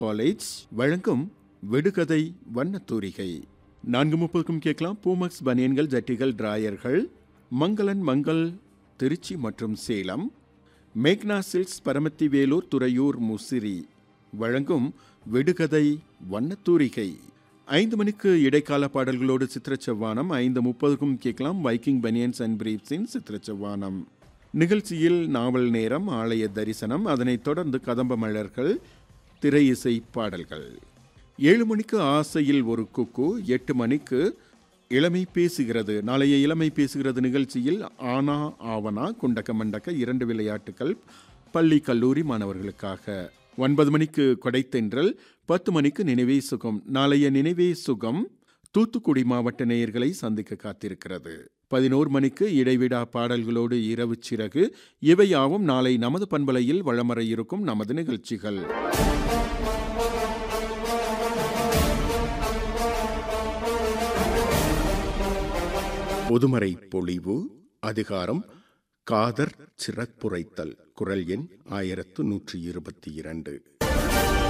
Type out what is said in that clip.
college வழங்கும் விடுகதை வண்ணத்தூரிகை நான்கு முப்பதுக்கும் கேட்கலாம் பூமக்ஸ் பனியன்கள் ஜட்டிகள் டிராயர்கள் மங்களன் மங்கள் திருச்சி மற்றும் சேலம் மேக்னா சில்க்ஸ் பரமத்தி வேலூர் துறையூர் முசிறி வழங்கும் விடுகதை வண்ணத்தூரிகை ஐந்து மணிக்கு இடைக்கால பாடல்களோடு சித்திரச்சவ்வானம் ஐந்து முப்பதுக்கும் கேட்கலாம் வைக்கிங் பனியன்ஸ் அண்ட் பிரீப்ஸின் சித்திரச்சவ்வானம் நிகழ்ச்சியில் நாவல் நேரம் ஆலய தரிசனம் அதனைத் தொடர்ந்து கதம்ப மலர்கள் திரை இசை பாடல்கள் ஏழு மணிக்கு ஆசையில் ஒரு குக்கு எட்டு மணிக்கு இளமை பேசுகிறது நாளைய இளமை பேசுகிறது நிகழ்ச்சியில் ஆனா ஆவனா குண்டக்க மண்டக்க இரண்டு விளையாட்டுகள் பள்ளி கல்லூரி மாணவர்களுக்காக ஒன்பது மணிக்கு கொடைத்தென்றல் பத்து மணிக்கு நினைவே சுகம் நாளைய நினைவே சுகம் தூத்துக்குடி மாவட்ட நேயர்களை சந்திக்க காத்திருக்கிறது பதினோரு மணிக்கு இடைவிடா பாடல்களோடு இரவு சிறகு இவையாவும் நாளை நமது பண்பலையில் வளமர இருக்கும் நமது நிகழ்ச்சிகள் பொதுமறை பொழிவு அதிகாரம் காதர் சிறப்புரைத்தல் குரல் எண் ஆயிரத்து நூற்றி இருபத்தி இரண்டு